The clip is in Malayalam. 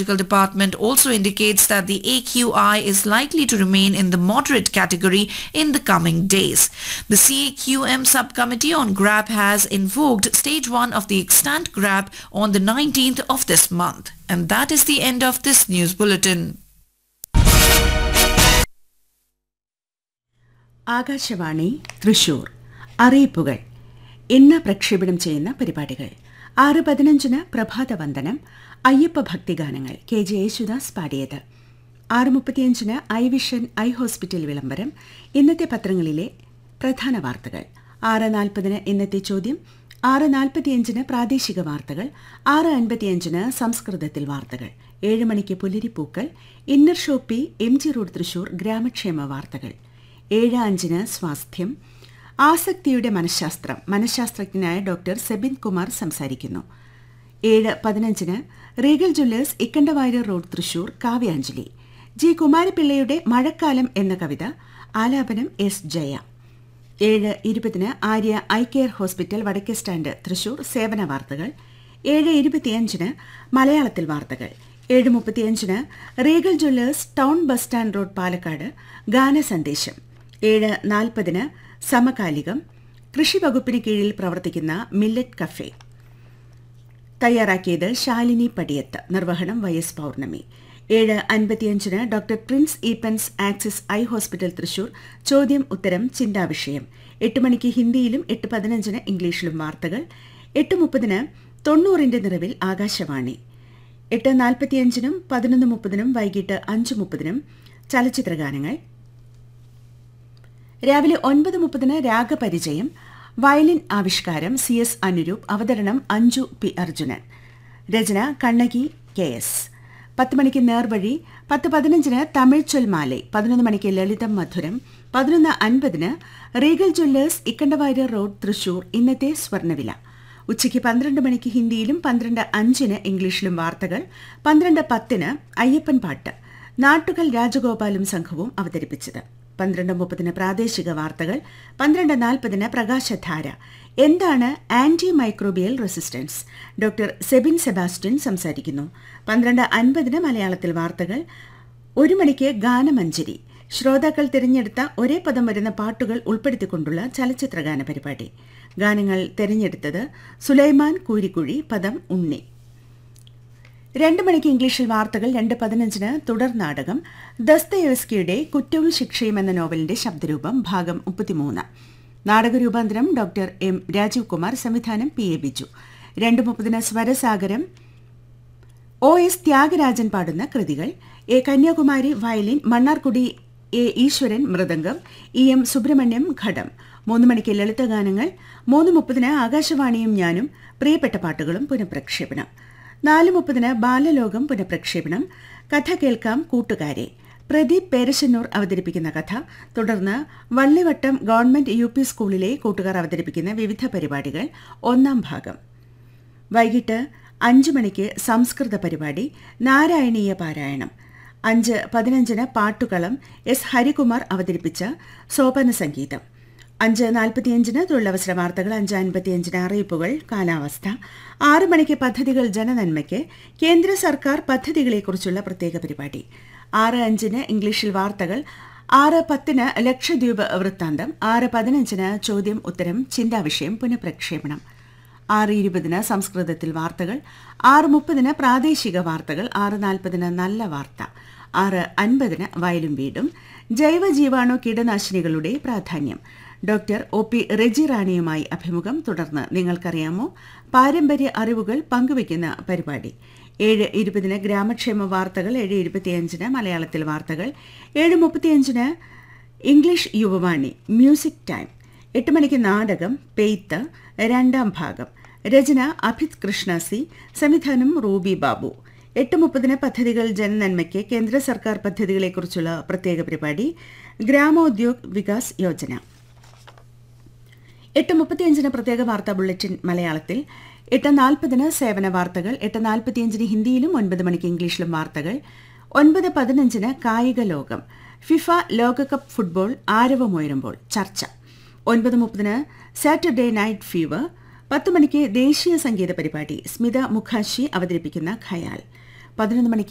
Meteorological Department also indicates that the AQI is likely to remain in the moderate category in the coming days. The CAQM subcommittee on GRAP has invoked stage 1 of the extant GRAP on the 19th of this month. And that is the end of this news bulletin. Akashvani Thrissur അറിയിപ്പുകൾ ഇന്ന് പ്രക്ഷേപണം ചെയ്യുന്ന പരിപാടികൾ ആറ് പതിനഞ്ചിന് പ്രഭാതവന്ദനം അയ്യപ്പ ഭക്തിഗാനങ്ങൾ കെ ജെ യേശുദാസ് പാടിയത് ആറ് മുപ്പത്തിയഞ്ചിന് ഐ വിഷൻ ഐ ഹോസ്പിറ്റൽ വിളംബരം ഇന്നത്തെ പത്രങ്ങളിലെ പ്രധാന വാർത്തകൾ ആറ് നാൽപ്പതിന് ഇന്നത്തെ ചോദ്യം ആറ് നാൽപ്പത്തിയഞ്ചിന് പ്രാദേശിക വാർത്തകൾ ആറ് അൻപത്തിയഞ്ചിന് സംസ്കൃതത്തിൽ വാർത്തകൾ ഏഴ് മണിക്ക് പുലരിപ്പൂക്കൾ inner shoppe M G road Thrissur ഗ്രാമക്ഷേമ വാർത്തകൾ ഏഴ് അഞ്ചിന് സ്വാസ്ഥ്യം ആസക്തിയുടെ മനഃശാസ്ത്രം മനഃശാസ്ത്രജ്ഞനായ ഡോക്ടർ സെബിൻ കുമാർ സംസാരിക്കുന്നു ഏഴ് പതിനഞ്ചിന് Regal jewellers Ikkandavayur road Thrissur കാവ്യാഞ്ജലി ജി കുമാരപിള്ളയുടെ മഴക്കാലം എന്ന കവിത ആലാപനം എസ് ജയ ഏഴ് ഇരുപതിന് ആര്യ ഐ കെയർ ഹോസ്പിറ്റൽ വടക്കേ സ്റ്റാൻഡ് തൃശൂർ സേവന വാർത്തകൾ ഏഴ് ഇരുപത്തിയഞ്ചിന് മലയാളത്തിൽ വാർത്തകൾ ഏഴ് മുപ്പത്തിയഞ്ചിന് Regal jewellers town bus stand road Palakkad ഗാനസന്ദേശം ഏഴ് നാൽപ്പതിന് സമകാലികം കൃഷി വകുപ്പിന് കീഴിൽ പ്രവർത്തിക്കുന്ന മില്ലറ്റ് കഫേ തയ്യാറാക്കിയത് ശാലിനി പടിയത്ത് നിർവഹണം വൈ എസ് പൗർണമി ഏഴ് അൻപത്തിയഞ്ചിന് doctor Prince Eapen's Axis eye hospital Thrissur ചോദ്യം ഉത്തരം ചിന്താവിഷയം എട്ട് മണിക്ക് ഹിന്ദിയിലും എട്ട് പതിനഞ്ചിന് ഇംഗ്ലീഷിലും വാർത്തകൾ എട്ട് മുപ്പതിന് തൊണ്ണൂറിന്റെ നിറവിൽ ആകാശവാണി എട്ട് നാൽപ്പത്തിയഞ്ചിനും പതിനൊന്ന് മുപ്പതിനും വൈകിട്ട് അഞ്ച് മുപ്പതിനും ചലച്ചിത്രഗാനങ്ങൾ രാവിലെ ഒൻപത് മുപ്പതിന് രാഗപരിചയം വയലിൻ ആവിഷ്കാരം സി എസ് അനുരൂപ് അവതരണം അഞ്ജു പി അർജുനൻ രചന കണ്ണകി കെ എസ് പത്ത് മണിക്ക് നേർവഴി പത്ത് പതിനഞ്ചിന് തമിഴ് ചൊൽമാലെ പതിനൊന്ന് മണിക്ക് ലളിതം മധുരം പതിനൊന്ന് അൻപതിന് Regal jewellers Ikkandavarier road Thrissur ഇന്നത്തെ സ്വർണ്ണവില ഉച്ചയ്ക്ക് പന്ത്രണ്ട് മണിക്ക് ഹിന്ദിയിലും പന്ത്രണ്ട് അഞ്ചിന് ഇംഗ്ലീഷിലും വാർത്തകൾ പന്ത്രണ്ട് പത്തിന് അയ്യപ്പൻ പാട്ട് നാട്ടുകൽ രാജഗോപാലും സംഘവും അവതരിപ്പിച്ചത് പന്ത്രണ്ട് മുപ്പതിന് പ്രാദേശിക വാർത്തകൾ പന്ത്രണ്ട് നാൽപ്പതിന് പ്രകാശധാര എന്താണ് anti microbial resistance doctor Sebin Sebastian സംസാരിക്കുന്നു പന്ത്രണ്ട് അൻപതിന് മലയാളത്തിൽ വാർത്തകൾ ഒരു മണിക്ക് ഗാനമഞ്ജരി ശ്രോതാക്കൾ തിരഞ്ഞെടുത്ത ഒരേ പദം വരുന്ന പാട്ടുകൾ ഉൾപ്പെടുത്തിക്കൊണ്ടുള്ള ചലച്ചിത്രഗാന പരിപാടി ഗാനങ്ങൾ തിരഞ്ഞെടുത്തത് സുലൈമാൻ കൂരിക്കുഴി പദം ഉണ്ണി രണ്ട് മണിക്ക് ഇംഗ്ലീഷിൽ വാർത്തകൾ രണ്ട് പതിനഞ്ചിന് തുടർ നാടകം ദസ്തയേവസ്കിയുടെ കുറ്റവും ശിക്ഷയും എന്ന നോവലിന്റെ ശബ്ദരൂപം ഭാഗം മുപ്പത്തിമൂന്ന് നാടകരൂപാന്തരം ഡോക്ടർ എം രാജീവ് കുമാർ സംവിധാനം പി എ ബിജു രണ്ട് മുപ്പതിന് സ്വരസാഗരം ഒ എസ് ത്യാഗരാജൻ പാടുന്ന കൃതികൾ A Kanyakumari violin Mannargudi A Easwaran mridangam E M Subrahmanyam ghatam മൂന്ന് മണിക്ക് ലളിതഗാനങ്ങൾ മൂന്ന് മുപ്പതിന് ആകാശവാണിയും ഞാനും പ്രിയപ്പെട്ട പാട്ടുകളും പുനഃപ്രക്ഷേപണം നാല് മുപ്പതിന് ബാലലോകം പുനഃപ്രക്ഷേപണം കഥ കേൾക്കാം കൂട്ടുകാരെ പ്രദീപ് പേരശന്നൂർ അവതരിപ്പിക്കുന്ന കഥ തുടർന്ന് വള്ളിവട്ടം ഗവൺമെന്റ് യു പി സ്കൂളിലെ കൂട്ടുകാർ അവതരിപ്പിക്കുന്ന വിവിധ പരിപാടികൾ ഒന്നാം ഭാഗം വൈകിട്ട് അഞ്ച് മണിക്ക് സംസ്കൃത പരിപാടി നാരായണീയ പാരായണം അഞ്ച് പതിനഞ്ചിന് പാട്ടുകളം എസ് ഹരികുമാർ അവതരിപ്പിച്ച സോപന സംഗീതം അഞ്ച് നാൽപ്പത്തിയഞ്ചിന് തൊഴിലവസര വാർത്തകൾ അഞ്ച് അൻപത്തിയഞ്ചിന് അറിയിപ്പുകൾ കാലാവസ്ഥ ആറ് മണിക്ക് പദ്ധതികൾ ജനനന്മയ്ക്ക് കേന്ദ്ര സർക്കാർ പദ്ധതികളെക്കുറിച്ചുള്ള പ്രത്യേക പരിപാടി ആറ് അഞ്ചിന് ഇംഗ്ലീഷിൽ വാർത്തകൾ ആറ് പത്തിന് ലക്ഷദ്വീപ് വൃത്താന്തം ആറ് പതിനഞ്ചിന് ചോദ്യം ഉത്തരം ചിന്താവിഷയം പുനഃപ്രക്ഷേപണം ആറ് ഇരുപതിന് സംസ്കൃതത്തിൽ വാർത്തകൾ ആറ് മുപ്പതിന് പ്രാദേശിക വാർത്തകൾ ആറ് നാൽപ്പതിന് നല്ല വാർത്ത ആറ് അൻപതിന് വയലും വീടും ജൈവ ജീവാണു കീടനാശിനികളുടെ പ്രാധാന്യം ഡോക്ടർ ഒ പി റെജി റാണിയുമായി അഭിമുഖം തുടർന്ന് നിങ്ങൾക്കറിയാമോ പാരമ്പര്യ അറിവുകൾ പങ്കുവയ്ക്കുന്ന പരിപാടി ഏഴ് ഇരുപതിന് ഗ്രാമക്ഷേമ വാർത്തകൾ ഏഴ് ഇരുപത്തിയഞ്ചിന് മലയാളത്തിൽ വാർത്തകൾ ഏഴ് മുപ്പത്തിയഞ്ചിന് ഇംഗ്ലീഷ് യുവവാണി മ്യൂസിക് ടൈം എട്ട് മണിക്ക് നാടകം പെയ്ത്ത് രണ്ടാം ഭാഗം രചന അഭിത് കൃഷ്ണ സി സംവിധാനം റൂബി ബാബു എട്ട് മുപ്പതിന് പദ്ധതികൾ ജനനന്മയ്ക്ക് കേന്ദ്ര സർക്കാർ പദ്ധതികളെക്കുറിച്ചുള്ള പ്രത്യേക പരിപാടി ഗ്രാമോദ്യോഗ് വികാസ് യോജന എട്ട് മുപ്പത്തിയഞ്ചിന് പ്രത്യേക വാർത്താ ബുള്ളറ്റിൻ മലയാളത്തിൽ എട്ട് നാൽപ്പതിന് സേവന വാർത്തകൾ എട്ട് നാൽപ്പത്തിയഞ്ചിന് ഹിന്ദിയിലും ഒൻപത് മണിക്ക് ഇംഗ്ലീഷിലും വാർത്തകൾ ഒൻപത് പതിനഞ്ചിന് കായിക ലോകം ഫിഫ ലോകകപ്പ് ഫുട്ബോൾ ആരവമുയരുമ്പോൾ ചർച്ച ഒൻപത് മുപ്പതിന് സാറ്റർഡേ നൈറ്റ് ഫീവർ പത്ത് മണിക്ക് ദേശീയ സംഗീത പരിപാടി സ്മിത മുഖാശി അവതരിപ്പിക്കുന്ന ഖയാൽ പതിനൊന്ന് മണിക്ക്